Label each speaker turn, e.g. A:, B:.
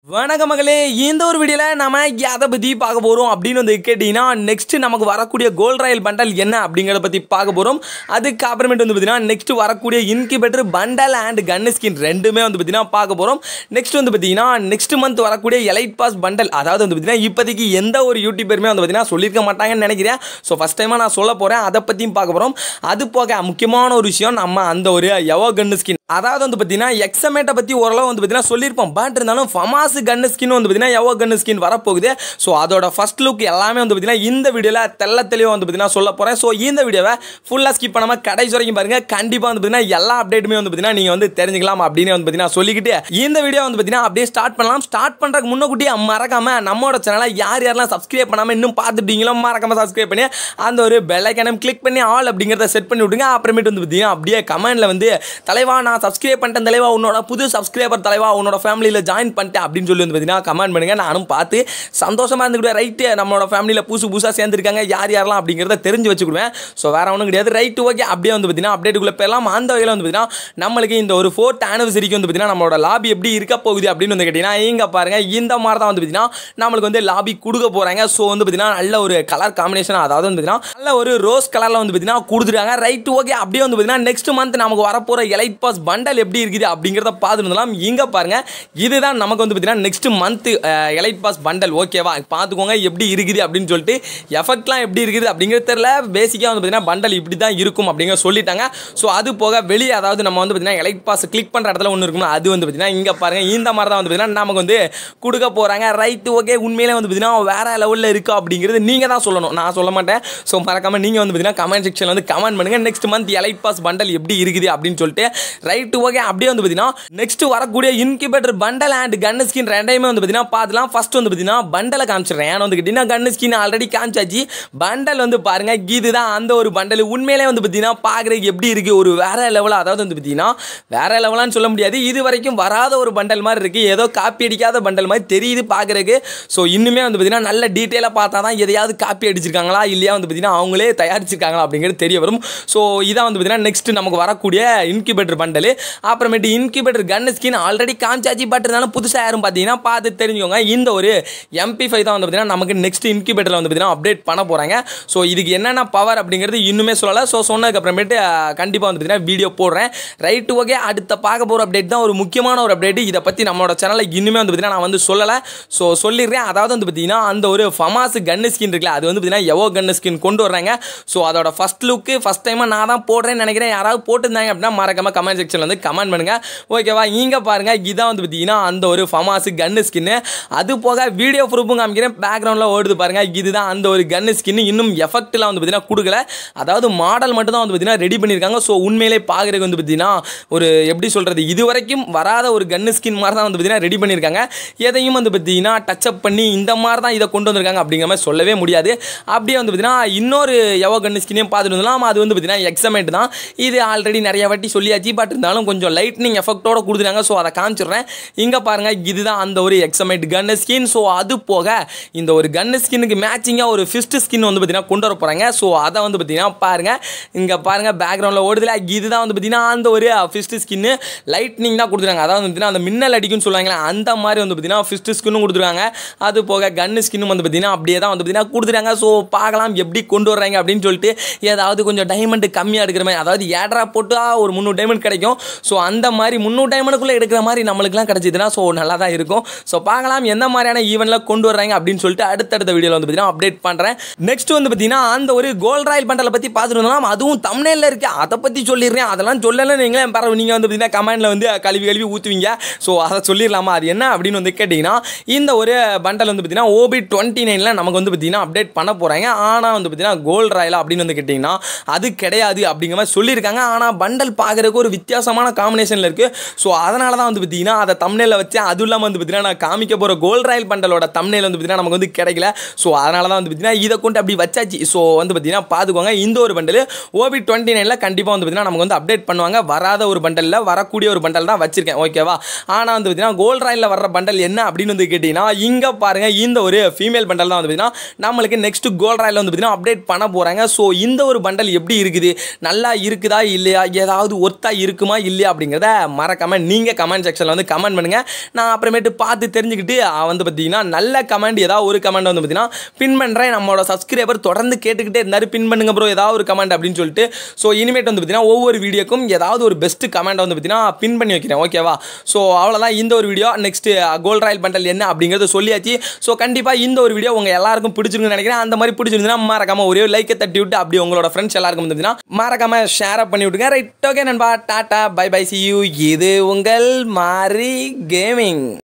A: வணக்க மகளே இந்த ஒரு வீடியோவில் நம்ம எதை பற்றி பார்க்க போகிறோம் அப்படின்னு வந்து கேட்டிங்கன்னா நெக்ஸ்ட் நமக்கு வரக்கூடிய கோல்ட் ராயல் பண்டல் என்ன அப்படிங்கிறத பற்றி பார்க்க போகிறோம் அதுக்கு அப்புறமேட்டு வந்து பார்த்தீங்கன்னா நெக்ஸ்ட் வரக்கூடிய incubator bundle and gun skin ரெண்டுமே வந்து பார்த்தீங்கன்னா பார்க்க போகிறோம் நெக்ஸ்ட் வந்து பார்த்தீங்கன்னா நெக்ஸ்ட் மந்த் வரக்கூடிய எலைட் பாஸ் பண்டல் அதாவது வந்து பார்த்தீங்கன்னா இப்போதைக்கு எந்த ஒரு யூடியூபருமே வந்து பார்த்தீங்கன்னா சொல்லியிருக்க மாட்டாங்கன்னு நினைக்கிறேன் ஸோ ஃபஸ்ட் டைமாக நான் சொல்ல போகிறேன் அதை பற்றியும் பார்க்க போகிறோம் அது போக முக்கியமான ஒரு விஷயம் நம்ம அந்த ஒரு எவோ கன் ஸ்கின் அதாவது வந்து பார்த்தீங்கன்னா எக்ஸமேட்டை பற்றி ஓரளவு வந்து பார்த்தீங்கன்னா சொல்லியிருப்போம் பட் இருந்தாலும் ஃபமாஸ் கன்னு ஸ்கின் வந்து பார்த்தீங்கன்னா எவோ கன்னு ஸ்கின் வரப்போகுது ஸோ அதோட ஃபர்ஸ்ட் லுக் எல்லாமே வந்து பார்த்தீங்கன்னா இந்த வீடியோவில் தெள்ள தெளிவாக வந்து பார்த்தீங்கன்னா சொல்ல போகிறேன் ஸோ இந்த வீடியோவை ஃபுல்லாக ஸ்கிப் பண்ணாமல் கடைசி வரைக்கும் பாருங்கள் கண்டிப்பாக வந்து பார்த்தீங்கன்னா எல்லா அப்டேட்டுமே வந்து பார்த்தீங்கன்னா நீங்கள் வந்து தெரிஞ்சுக்கலாம் அப்படின்னு வந்து பார்த்தீங்கன்னா சொல்லிக்கிட்டு இந்த வீடியோ வந்து பார்த்தீங்கன்னா அப்படியே ஸ்டார்ட் பண்ணலாம் ஸ்டார்ட் பண்ணுறதுக்கு முன்னக்கூட்டியே மறக்காம நம்மளோட சேனலை யார் யாரெல்லாம் சப்ஸ்கிரைப் பண்ணாமல் இன்னும் பார்த்துட்டீங்களோ மறக்காம சப்ஸ்கிரைப் பண்ணி அந்த ஒரு பெல்லைக்கனம் கிளிக் பண்ணி ஆல் அப்படிங்கிறத செட் பண்ணி விடுங்க அப்புறமேட்டு வந்து பார்த்தீங்கன்னா அப்படியே கமெண்ட்ல வந்து தலைவா நான் சப்ஸ்கிரைப் பண்ணிட்டேன் தலைவா உன்னோட புது சப்ஸ்கிரைபர் தலைவா உன்னோட ஃபேமிலியில் ஜாயின் பண்ணிட்டேன் அப்படின்னு சொல்லி வந்து பார்த்தீங்கன்னா கமெண்ட் பண்ணுங்க நானும் பார்த்து சந்தோஷமா இருந்துக்கிட்டு ரைட்டு நம்மளோட ஃபேமிலியில் புதுசு புதுசாக சேர்ந்துருக்காங்க யார் யாரெல்லாம் அப்படிங்கிறத தெரிஞ்சு வச்சுக்கிடுவேன் ஸோ வேற ஒன்றும் கிடையாது ரைட்டு ஓகே அப்படியே வந்து பார்த்தீங்கன்னா அப்டேட்டுக்குள்ளே போயிடலாம் அந்த வகையில் வந்து பார்த்தீங்கன்னா நம்மளுக்கு இந்த ஒரு ஃபோர்த் ஆனிவர்சரிக்கு வந்து பார்த்தீங்கன்னா நம்மளோட லாபி எப்படி இருக்க போகுது அப்படின்னு வந்து கேட்டிங்கன்னா இங்கே பாருங்க இந்த மாதிரி தான் வந்து பார்த்தீங்கன்னா நம்மளுக்கு வந்து லாபி கொடுக்க போகிறாங்க ஸோ வந்து பார்த்தீங்கன்னா நல்ல ஒரு கலர் காம்பினேஷன் அதாவது வந்து பார்த்தீங்கன்னா நல்ல ஒரு ரோஸ் கலரில் வந்து பார்த்தீங்கன்னா கொடுத்துருக்காங்க ரைட் ஓகே அப்படியே வந்து பார்த்தீங்கன்னா நெக்ஸ்ட் மந்த் நமக்கு வரப்போகிற எலைட் பாஸ் பண்டல் எப்படி இருக்குது அப்படிங்கிறத பார்த்துருந்தலாம் இங்கே பாருங்க இதுதான் நமக்கு வந்து பார்த்தீங்கன்னா next month elite pass bundle ஓகேவா பார்த்துக்கோங்க எப்படி இருக்குது அப்படின்னு சொல்லிட்டு எஃபெக்ட்லாம் எப்படி இருக்குது அப்படிங்கிறது தெரியல பேசிக்காக வந்து பார்த்தீங்கன்னா பண்டல் இப்படி தான் இருக்கும் அப்படிங்கிற சொல்லிட்டாங்க ஸோ அது போக வெளியே அதாவது நம்ம வந்து பார்த்தீங்கன்னா எலைட் பாஸ் கிளிக் பண்ணுற இடத்துல ஒன்று இருக்கும்ல அது வந்து பார்த்தீங்கன்னா இங்கே பாருங்க இந்த மாதிரி தான் வந்து பார்த்தீங்கன்னா நமக்கு வந்து கொடுக்க போகிறாங்க ரைட்டு ஓகே உண்மையிலே வந்து பார்த்தீங்கன்னா வேற லெவலில் இருக்கா அப்படிங்கிறது நீங்கள் தான் சொல்லணும் நான் சொல்ல மாட்டேன் ஸோ மறக்காம நீங்கள் வந்து பார்த்தீங்கன்னா கமெண்ட் செக்ஷனில் வந்து கமெண்ட் பண்ணுங்க next month elite pass bundle எப்படி இருக்குது அப்படின்னு சொல்லிட்டு ரைட்டு ஓகே அப்படியே வந்து பார்த்தீங்கன்னா நெக்ஸ்ட் வரக்கூடிய incubator bundle and gun skin ரெண்டையுமே வந்து பார்த்தீங்கன்னா பார்த்துலாம் ஃபர்ஸ்ட் வந்து பார்த்தீங்கன்னா பண்டலை காமிச்சிடுறேன் ஏன்னா வந்து கேட்டிங்கன்னா கன் ஸ்கின் ஆல்ரெடி காமிச்சாச்சு பண்டல் வந்து பாருங்க இதுதான் அந்த ஒரு பண்டல் உண்மையிலே வந்து பார்த்தீங்கன்னா பார்க்குறதுக்கு எப்படி இருக்குது ஒரு வேற லெவலாக அதாவது வந்து பார்த்தீங்கன்னா வேற லெவலான்னு சொல்ல முடியாது இது வரைக்கும் வராத ஒரு பண்டல் மாதிரி இருக்குது ஏதோ காப்பி அடிக்காத பண்டல் மாதிரி தெரியுது பார்க்குறதுக்கு ஸோ இன்னுமே வந்து பார்த்தீங்கன்னா நல்ல டீட்டெயிலாக பார்த்தா தான் எதையாவது காப்பி அடிச்சிருக்காங்களா இல்லையா வந்து பார்த்தீங்கன்னா அவங்களே தயாரிச்சிருக்காங்களா அப்படிங்கிறது தெரிய வரும் ஸோ இதான் வந்து பார்த்தீங்கன்னா நெக்ஸ்ட் நமக்கு வரக்கூடிய இன்குபேட்டர் பண்டல் அப்புறமேட்டு இன்குபேட்டர் கன் ஸ்கின் ஆல்ரெடி காமிச்சாச்சு பட் இருந்தாலும் புதுசாக யாரும் பார்த்தீங்கன்னா பார்த்து தெரிஞ்சுக்கோங்க இந்த ஒரு எம்பி ஃபைவ் தான் வந்து பார்த்தீங்கன்னா நமக்கு நெக்ஸ்ட் இன்குபேட்டரில் வந்து பார்த்தீங்கன்னா அப்டேட் பண்ண போகிறாங்க ஸோ இதுக்கு என்னென்ன பவர் அப்படிங்கிறது இன்னுமே சொல்லலை ஸோ சொன்னதுக்கு அப்புறமேட்டு கண்டிப்பாக வந்து பார்த்தீங்கன்னா வீடியோ போடுறேன் ரைட்டு ஓகே அடுத்த பார்க்க போகிற அப்டேட் தான் ஒரு முக்கியமான ஒரு அப்டேட் இதை பற்றி நம்மளோட சேனலில் இன்னுமே வந்து பார்த்தீங்கன்னா நான் வந்து சொல்லலை ஸோ சொல்லிடுறேன் அதாவது வந்து பார்த்தீங்கன்னா அந்த ஒரு ஃபமாஸ் கன்னு ஸ்கின் இருக்குல்ல அது வந்து பார்த்தீங்கன்னா எவோ கன்னு ஸ்கின் கொண்டு வர்றாங்க ஸோ அதோட ஃபஸ்ட் லுக்கு ஃபஸ்ட் டைமாக நான் தான் போடுறேன்னு நினைக்கிறேன் யாராவது போட்டிருந்தாங்க அப்படின்னா மறக்காம கமெண்ட் செக்ஷனில் வந்து கமெண்ட் பண்ணுங்க ஓகேவா இங்கே பாருங்க இதான் வந்து பார்த்தீங்கன்னா அந்த ஒரு ஃபமாஸ் கன்னு ஸ்கின்னு அது போக வீடியோ ப்ரூஃபும் காமிக்கிறேன் பேக்ரவுண்டில் ஓடுது பாருங்க இதுதான் அந்த ஒரு கன்னு ஸ்கின் இன்னும் எஃபெக்ட்லாம் வந்து பார்த்தீங்கன்னா கொடுக்கல அதாவது மாடல் மட்டும் தான் வந்து பார்த்தீங்கன்னா ரெடி பண்ணியிருக்காங்க ஸோ உண்மையிலே பார்க்குறதுக்கு வந்து பார்த்தீங்கன்னா ஒரு எப்படி சொல்கிறது இது வரைக்கும் வராத ஒரு கன்னு ஸ்கின் மாதிரி தான் வந்து பார்த்தீங்கன்னா ரெடி பண்ணியிருக்காங்க எதையும் வந்து பார்த்தீங்கன்னா டச்சப் பண்ணி இந்த மாதிரி தான் இதை கொண்டு வந்திருக்காங்க அப்படிங்கிற மாதிரி சொல்லவே முடியாது அப்படியே வந்து பார்த்தீங்கன்னா இன்னொரு எவோ கன்னு ஸ்கினையும் பார்த்துட்டு இருந்தோம் அது வந்து பார்த்தீங்கன்னா எக்ஸமேட் தான் இது ஆல்ரெடி நிறைய வாட்டி சொல்லியாச்சு பட் இருந்தாலும் கொஞ்சம் லைட்னிங் எஃபெக்டோட கொடுத்துருக்காங்க ஸோ அதை காமிச்சிடுறேன் இங்கே பாருங்கள் இதுதான் அந்த ஒரு எக்ஸமேட் கன்னு ஸ்கின் ஸோ அது போக இந்த ஒரு கன்னு ஸ்கின்னுக்கு மேட்சிங்காக ஒரு ஃபிஸ்ட் ஸ்கின் வந்து பார்த்தீங்கன்னா கொண்டு வர போகிறாங்க ஸோ அதை வந்து பார்த்தீங்கன்னா பாருங்கள் இங்கே பாருங்கள் பேக்ரவுண்டில் ஓடுதுல இதுதான் வந்து பார்த்தீங்கன்னா அந்த ஒரு ஃபிஸ்ட் ஸ்கின்னு லைட்னிங் தான் கொடுத்துருக்காங்க அதாவது வந்து பார்த்தீங்கன்னா அந்த மின்னல் அடிக்கும்னு சொல்லுவாங்களே அந்த மாதிரி வந்து பார்த்தீங்கன்னா ஃபிஸ்ட் ஸ்கின்னும் கொடுத்துருக்காங்க அது போக கன்னு ஸ்கின்னும் வந்து பார்த்தீங்கன்னா அப்படியே தான் வந்து பார்த்தீங்கன்னா கொடுத்துருக்காங்க ஸோ பார்க்கலாம் எப்படி கொண்டு வர்றாங்க அப்படின்னு சொல்லிட்டு ஏதாவது கொஞ்சம் டைமண்ட் கம்மியாக எடுக்கிற மாதிரி அதாவது ஏட்ரா போட்டு ஒரு முந்நூறு டைமண்ட் கிடைக்கும் ஸோ அந்த மாதிரி முந்நூறு டைமண்டுக்குள்ளே எடுக்கிற மாதிரி நம்மளுக்குலாம் கிடைச்சிதுன்னா ஸோ நல்லா தான் இருக்கும் ஸோ பார்க்கலாம் எந்த மாதிரியான ஈவெண்ட்டில் கொண்டு வர்றாங்க அப்படின்னு சொல்லிட்டு அடுத்தடுத்த வீடியோவில் வந்து பார்த்தீங்கன்னா அப்டேட் பண்ணுறேன் நெக்ஸ்ட் வந்து பார்த்தீங்கன்னா அந்த ஒரு கோல்ட் ராயல் பண்டலை பற்றி பார்த்துட்டு வந்தோம் அதுவும் தமிழில் இருக்கு அதை பற்றி சொல்லிடுறேன் அதெல்லாம் சொல்லலை நீங்களே பரவ நீங்கள் வந்து பார்த்தீங்கன்னா கமெண்டில் வந்து கழுவி கழுவி ஊற்றுவீங்க ஸோ அதை சொல்லிடலாமா அது என்ன அப்படின்னு வந்து கேட்டிங்கன்னா இந்த ஒரு பண்டல் வந்து பார்த்தீங்கன்னா ஓபி டுவெண்ட்டி நைனில் நமக்கு வந்து பார்த்தீங்கன்னா அப்டேட் பண்ண போகிறாங்க ஆனால் வந்து பார்த்தீங்கன்னா கோல்ட் ராயலா அப்படின்னு வந்து கேட்டிங்கன்னா அது கிடையாது அப்படிங்கிற மாதிரி சொல்லியிருக்காங்க ஆனால் பண்டல் பார்க்குறதுக்கு ஒரு வித்தியாசமான காம்பினேஷனில் இருக்குது ஸோ அதனால தான் வந்து பார்த்தீங்கன்னா அதை தமிழில் வச்சு அதுவும் இல்லாமல் வந்து பார்த்தீங்கன்னா நான் காமிக்க போகிற கோல்ட் ராயல் பண்டலோட தமிழில் வந்து பார்த்தீங்கன்னா நமக்கு வந்து கிடைக்கல ஸோ அதனால தான் வந்து பார்த்தீங்கன்னா இதை கொண்டு அப்படி வச்சாச்சு ஸோ வந்து பார்த்தீங்கன்னா பார்த்துக்கோங்க இந்த ஒரு பண்டல் ஓபி டுவெண்ட்டி நைனில் கண்டிப்பாக வந்து பார்த்தீங்கன்னா நமக்கு வந்து அப்டேட் பண்ணுவாங்க வராத ஒரு பண்டலில் வரக்கூடிய ஒரு பண்டல் தான் வச்சிருக்கேன் ஓகேவா ஆனால் வந்து பார்த்தீங்கன்னா கோல்ட் ராயில் வர்ற பண்டல் என்ன அப்படின்னு வந்து கேட்டிங்கன்னா இங்கே பாருங்கள் இந்த ஒரு ஃபீமேல் பண்டல் தான் வந்து பார்த்தீங்கன்னா நம்மளுக்கு நெக்ஸ்ட் கோல்ட் ராயில் வந்து பார்த்தீங்கன்னா அப்டேட் பண்ண போகிறாங்க ஸோ இந்த ஒரு பண்டல் எப்படி இருக்குது நல்லா இருக்குதா இல்லையா ஏதாவது ஒர்த்தாக இருக்குமா வருமா இல்லையா அப்படிங்கிறத மறக்காமல் நீங்கள் கமெண்ட் செக்ஷனில் வந்து கமெண்ட் பண்ணுங்கள் நான் அப்புறமேட்டு பார்த்து தெரிஞ்சுக்கிட்டு அஹ், வந்து பார்த்தீங்கன்னா நல்ல கமெண்ட் ஏதாவது ஒரு கமெண்ட் வந்து பார்த்தீங்கன்னா பின் பண்ணுறேன் நம்மளோட சப்ஸ்கிரைபர் தொடர்ந்து கேட்டுக்கிட்டே இருந்தார் பின் பண்ணுங்க ப்ரோ ஏதாவது ஒரு கமெண்ட் அப்படின்னு சொல்லிட்டு ஸோ இனிமேட் வந்து பார்த்தீங்கன்னா ஒவ்வொரு வீடியோக்கும் ஏதாவது ஒரு பெஸ்ட் கமெண்ட் வந்து பார்த்தீங்கன்னா பின் பண்ணி வைக்கிறேன் ஓகேவா ஸோ அவ்வளோதான் இந்த ஒரு video next gold royal bundle என்ன அப்படிங்கிறத சொல்லியாச்சு ஸோ கண்டிப்பாக இந்த ஒரு வீடியோ உங்கள் எல்லாருக்கும் பிடிச்சிருக்குன்னு நினைக்கிறேன் அந்த மாதிரி பிடிச்சிருந்துன்னா மறக்காம ஒரே லைக்கை தட்டி விட்டு அப்படி உங்களோட ஃப்ரெண்ட்ஸ் எல்லாருக்கும் வந்து மறக்காம ஷேர் பண்ணி விட்டுங்க ரைட் ஓகே நண்பா tata bye bye see you இது உங்கள் மாரி கேமிங்